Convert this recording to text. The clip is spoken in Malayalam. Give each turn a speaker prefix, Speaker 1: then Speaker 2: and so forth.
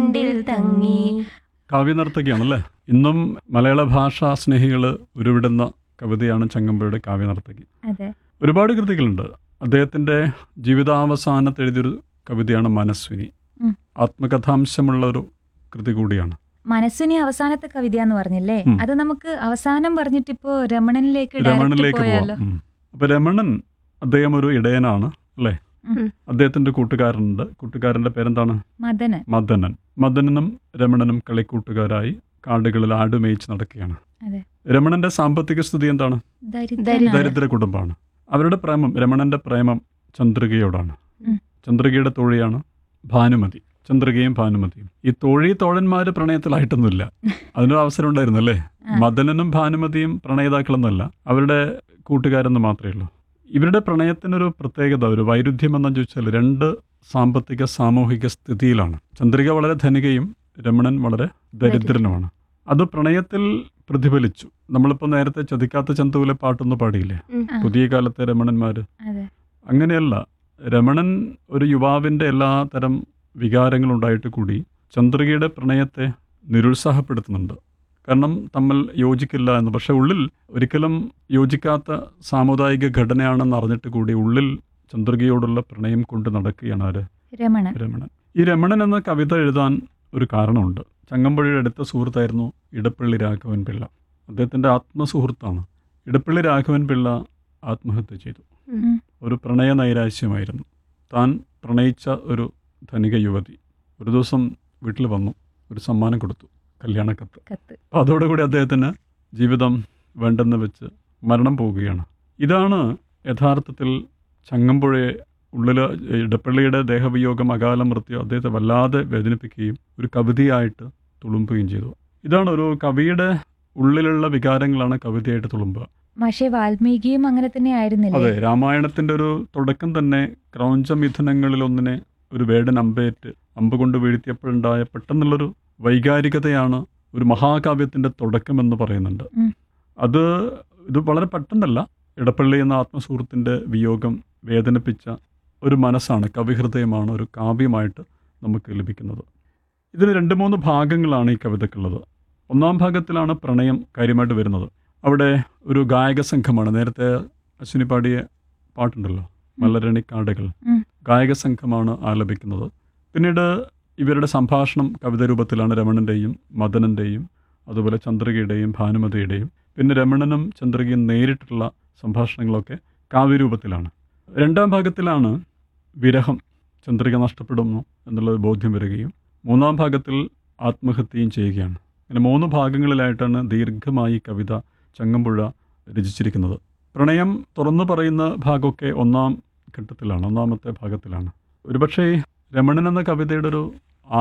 Speaker 1: ചുണ്ടിൽ തങ്ങി
Speaker 2: കാവ്യനർത്തകിയാണല്ലേ ഇന്നും മലയാള ഭാഷാ സ്നേഹികൾ ഉരുവിടുന്ന കവിതയാണ് ചങ്ങമ്പുഴയുടെ കാവ്യനർത്തകി
Speaker 3: അതെ
Speaker 2: ഒരുപാട് കൃതികളുണ്ട് അദ്ദേഹത്തിൻ്റെ ജീവിതാവസാനത്ത് എഴുതിയൊരു കവിതയാണ് മനസ്വിനി
Speaker 3: ഉം.
Speaker 2: ആത്മകഥാംശമുള്ള ഒരു കൃതി കൂടിയാണ്
Speaker 3: മനസ്സിനി അവസാനത്തെ കവിത എന്ന് പറഞ്ഞില്ലേ
Speaker 2: ഉം.
Speaker 3: അത് നമുക്ക് അവസാനം പറഞ്ഞിട്ടിപ്പോ രമണനിലേക്ക് direct
Speaker 2: രമണനിലേക്ക്
Speaker 3: പോയാലോ
Speaker 2: പോവാം ഉം. അപ്പൊ രമണൻ അദ്ദേഹം ഒരു ഇടയനാണ് അല്ലേ
Speaker 3: ഉം.
Speaker 2: അദ്ദേഹത്തിന്റെ കൂട്ടുകാരനുണ്ട് കൂട്ടുകാരന്റെ പേരെന്താണ്
Speaker 3: മദനൻ
Speaker 2: മദനൻ മദനനും രമണനും കളിക്കൂട്ടുകാരായി കാടുകളിൽ ആടുമേയിച്ച് നടക്കുകയാണ്
Speaker 3: അതെ.
Speaker 2: രമണന്റെ സാമ്പത്തിക സ്ഥിതി എന്താണ്
Speaker 3: ദരിദ്രനാണ്.
Speaker 2: ദരിദ്ര കുടുംബമാണ് അവരുടെ പ്രേമം രമണന്റെ പ്രേമം ചന്ദ്രികയോടാണ്
Speaker 3: ഉം.
Speaker 2: ചന്ദ്രികയുടെ തോഴിയാണ് ഭാനുമതി ചന്ദ്രികയും ഭാനുമതിയും ഈ തോഴി തോഴന്മാര് പ്രണയത്തിലായിട്ടൊന്നുമില്ല അതിനൊരു അവസരം ഉണ്ടായിരുന്നു അല്ലേ
Speaker 3: ആ.
Speaker 2: മദനനും ഭാനുമതിയും പ്രണയിതാക്കളൊന്നുമല്ല അവരുടെ കൂട്ടുകാരെന്ന് മാത്രമേ ഉള്ളൂ ഇവരുടെ പ്രണയത്തിനൊരു പ്രത്യേകത ഒരു വൈരുദ്ധ്യം എന്താണെന്ന് ചോദിച്ചാൽ രണ്ട് സാമ്പത്തിക സാമൂഹിക സ്ഥിതിയിലാണ് ചന്ദ്രിക വളരെ ധനികയും രമണൻ വളരെ ദരിദ്രനുമാണ് അത് പ്രണയത്തിൽ പ്രതിഫലിച്ചു നമ്മളിപ്പോൾ നേരത്തെ ചതിക്കാത്ത ചന്തുവിലെ പാട്ടൊന്ന് പാടിയില്ലേ
Speaker 1: ഉം.
Speaker 3: ആ.
Speaker 2: പുതിയ കാലത്തെ രമണന്മാര്
Speaker 3: അതെ
Speaker 2: അങ്ങനെയല്ല രമണൻ ഒരു യുവാവിൻ്റെ എല്ലാ തരം വികാരങ്ങളുണ്ടായിട്ട് കൂടി ചന്ദ്രികയുടെ പ്രണയത്തെ നിരുത്സാഹപ്പെടുത്തുന്നുണ്ട് കാരണം തമ്മിൽ യോജിക്കില്ല എന്ന് പക്ഷെ ഉള്ളിൽ ഒരിക്കലും യോജിക്കാത്ത സാമുദായിക ഘടനയാണെന്ന് അറിഞ്ഞിട്ട് കൂടി ഉള്ളിൽ ചന്ദ്രികയോടുള്ള പ്രണയം കൊണ്ട് നടക്കുകയാണ് ആര്
Speaker 3: രമണൻ
Speaker 2: രമണൻ ഈ രമണൻ എന്ന കവിത എഴുതാൻ ഒരു കാരണമുണ്ട് ചങ്ങമ്പുഴയുടെ അടുത്ത സുഹൃത്തായിരുന്നു ഇടപ്പള്ളി രാഘവൻ പിള്ള അദ്ദേഹത്തിൻ്റെ ആത്മസുഹൃത്താണ് ഇടപ്പള്ളി രാഘവൻ പിള്ള ആത്മഹത്യ ചെയ്തു
Speaker 3: ഉം.
Speaker 2: ഒരു പ്രണയ നൈരാശ്യമായിരുന്നു താൻ പ്രണയിച്ച ഒരു ധനിക യുവതി ഒരു ദിവസം വീട്ടിൽ വന്നു ഒരു സമ്മാനം കൊടുത്തു കല്യാണക്കത്ത്
Speaker 3: കത്ത്
Speaker 2: അപ്പോൾ അതോടുകൂടി അദ്ദേഹത്തിന് ജീവിതം വേണ്ടെന്ന് വെച്ച് മരണം പോവുകയാണ് ഇതാണ് യഥാർത്ഥത്തിൽ ചങ്ങമ്പുഴയെ ഉള്ളിൽ ഇടപ്പള്ളിയുടെ ദേഹവിയോഗം അകാല മൃത്യു അദ്ദേഹത്തെ വല്ലാതെ വേദനിപ്പിക്കുകയും ഒരു കവിതയായിട്ട് തുളുമ്പുകയും ചെയ്തു ഇതാണ് ഒരു കവിയുടെ ഉള്ളിലുള്ള വികാരങ്ങളാണ് കവിതയായിട്ട് തുളുമ്പുക
Speaker 3: പക്ഷേ വാൽമീകിയും അങ്ങനെ തന്നെ
Speaker 2: അതെ
Speaker 3: ആയിരുന്നില്ലേ
Speaker 2: രാമായണത്തിന്റെ ഒരു തുടക്കം തന്നെ ക്രൗഞ്ചമിഥുനങ്ങളിൽ ഒന്നിനെ ഒരു വേടൻ അമ്പേറ്റ് അമ്പ് കൊണ്ട് വീഴ്ത്തിയപ്പോഴുണ്ടായ പെട്ടെന്നുള്ളൊരു വൈകാരികതയാണ് ഒരു മഹാകാവ്യത്തിന്റെ തുടക്കം എന്ന് പറയുന്നുണ്ട്
Speaker 3: ഉം.
Speaker 2: അത് ഇത് വളരെ പെട്ടെന്നല്ല ഇടപ്പള്ളി എന്ന ആത്മസുഹൃത്തിന്റെ വിയോഗം വേദനിപ്പിച്ച ഒരു മനസ്സാണ് കവിഹൃദയമാണ് ഒരു കാവ്യമായിട്ട് നമുക്ക് ലഭിക്കുന്നത് ഇതിന് രണ്ട് മൂന്ന് ഭാഗങ്ങളാണ് ഈ കവിതക്കുള്ളത് ഒന്നാം ഭാഗത്തിലാണ് പ്രണയം കാര്യമായിട്ട് വരുന്നത് അവിടെ ഒരു ഗായക സംഘമാണ് നേരത്തെ അശ്വിനി പാടിയ പാട്ടുണ്ടല്ലോ മലരണിക്കാടുകൾ
Speaker 3: ഉം.
Speaker 2: ഗായക സംഘമാണ് ആലപിക്കുന്നത് പിന്നീട് ഇവരുടെ സംഭാഷണം കവിത രൂപത്തിലാണ് രമണൻ്റെയും മദനൻ്റെയും അതുപോലെ ചന്ദ്രികയുടെയും ഭാനുമതിയുടെയും പിന്നെ രമണനും ചന്ദ്രികയും നേരിട്ടുള്ള സംഭാഷണങ്ങളൊക്കെ കാവ്യരൂപത്തിലാണ് രണ്ടാം ഭാഗത്തിലാണ് വിരഹം ചന്ദ്രിക നഷ്ടപ്പെടുന്നു എന്നുള്ള ഒരു ബോധ്യം വരികയും മൂന്നാം ഭാഗത്തിൽ ആത്മഹത്യയും ചെയ്യുകയാണ് അങ്ങനെ മൂന്ന് ഭാഗങ്ങളിലായിട്ടാണ് ദീർഘമായി ഈ കവിത ചങ്ങമ്പുഴ രചിച്ചിരിക്കുന്നത് പ്രണയം തുറന്നു പറയുന്ന ഭാഗമൊക്കെ ഒന്നാം ഘട്ടത്തിലാണ് ഒന്നാമത്തെ ഭാഗത്തിലാണ് ഒരുപക്ഷേ രമണൻ എന്ന കവിതയുടെ ഒരു